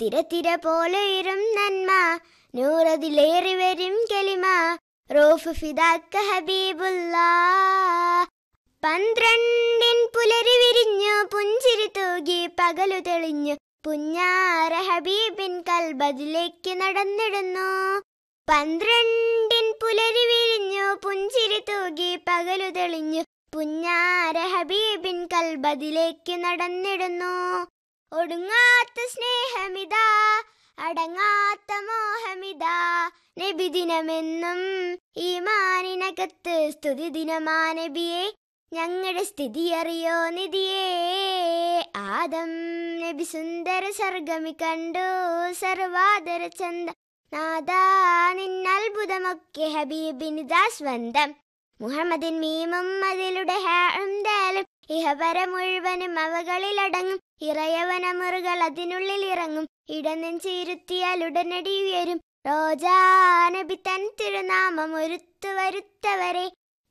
തിര തിര പോലെ ഇരും നന്മ നൂറതിലേറി വരും കലിമ റോഫ് ഫിദാക്ക ഹബീബുള്ള പന്ത്രണ്ടിൻ പുലരി വിരിഞ്ഞു പുഞ്ചിരി തൂകി പകലു തെളിഞ്ഞു പുഞ്ഞാര ഹബീബിൻ കൽബതിലേക്ക് നടന്നിടുന്നു പന്ത്രണ്ടിൻ പുലരി വിരിഞ്ഞു പുഞ്ചിരി തൂകി പകലു തെളിഞ്ഞു പുഞ്ഞാര ഹബീബിൻ കൽബതിലേക്ക് നടന്നിടുന്നു ഒടുങ്ങാത്ത സ്നേഹമിതാ അടങ്ങാത്ത മോഹമിതാ നബിദിനമെന്നും ഈ മാനിനകത്ത് സ്തുതി ദിനമാ നബിയെ ഞങ്ങളുടെ സ്ഥിതി അറിയോ നിധിയേ ആദം നബി സുന്ദര സർഗമി കണ്ടു സർവാദര ചന്ത നാദാ നിന്നത്ഭുതമൊക്കെ ഹബീബിനിതാ സ്വന്തം മുഹമ്മദിൻ മീമും അതിലുടെ ഹാലും ഇഹപര മുഴുവനും അവകളിലടങ്ങും ഇറയവനമുറുകൾ അതിനുള്ളിൽ ഇറങ്ങും ഇടനെഞ്ചിരുത്തിയാൽ ഉടനടി ഉയരും റോജാ നബി തൻ തിരുനാമം ഒരുത്തു വരുത്തവരെ